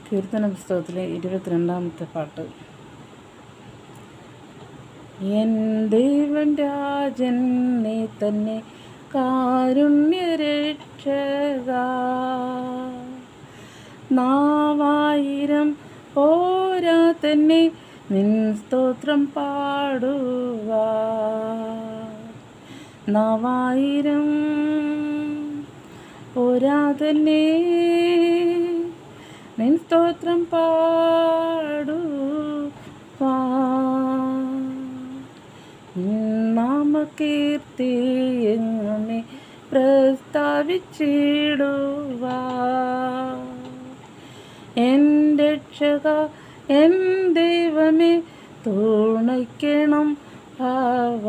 കീർത്തന പുസ്തകത്തിലെ ഇരുപത്തിരണ്ടാമത്തെ പാട്ട് എൻ ദൈവൻ രാജൻ നീ തന്നെ കാരുണ്യരക്ഷക നാവായിരം പോരാ തന്നെ നിൻ സ്തോത്രം പാടുക നാവായിരം പോരാ തന്നെ നിൻ സ്തോത്രം പാടുക നാമകീർത്തി എങ്ങനെ പ്രസ്താവിച്ചിടുക എൻ്റെ രക്ഷക എൻ ദൈവമേ തുണയ്ക്കണം ഭാവ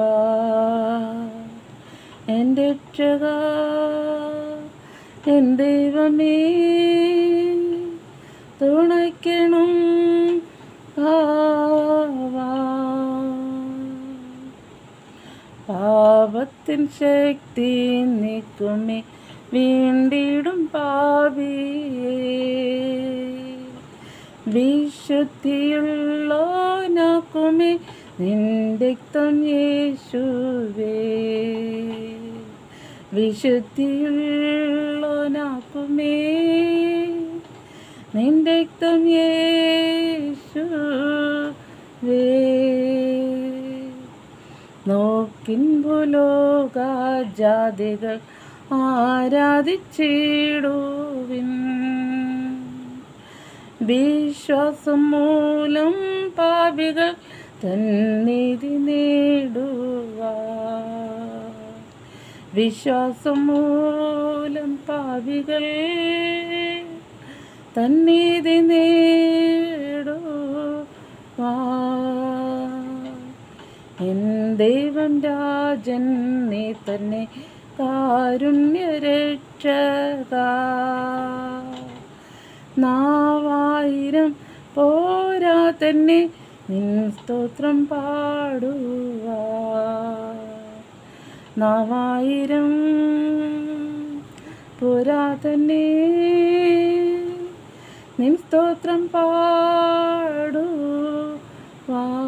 എൻ്റെ രക്ഷക എൻ ദൈവമേ തുണയ്ക്കണം ഭാവ പാപത്തിൻ ശക്തി നീക്കുമേ വീണ്ടിടും പാപിയേ വിശുദ്ധിയുള്ളോനാക്കുമേ നിന്റെ രക്തം യേശുവേ വിശുദ്ധിയുള്ളോനാക്കുമേ നിന്റെ രക്തം യേശുവേ നോക്കിൻപുലോക ജാതികൾ ആരാധിച്ചിടുവിൻ വിശ്വാസം മൂലം പാപികൾ തന്നിധി നേടുക വിശ്വാസം മൂലം പാപികൾ തന്നിധി നേടുക എൻ ദൈവം രാജൻ നീ തന്നെ കാരുണ്യരക്ഷക നാവായിരം പോരാ തന്നെ നിൻ സ്തോത്രം പാടുക നാവായിരം പോരാ തന്നെ നിൻ സ്തോത്രം പാടുക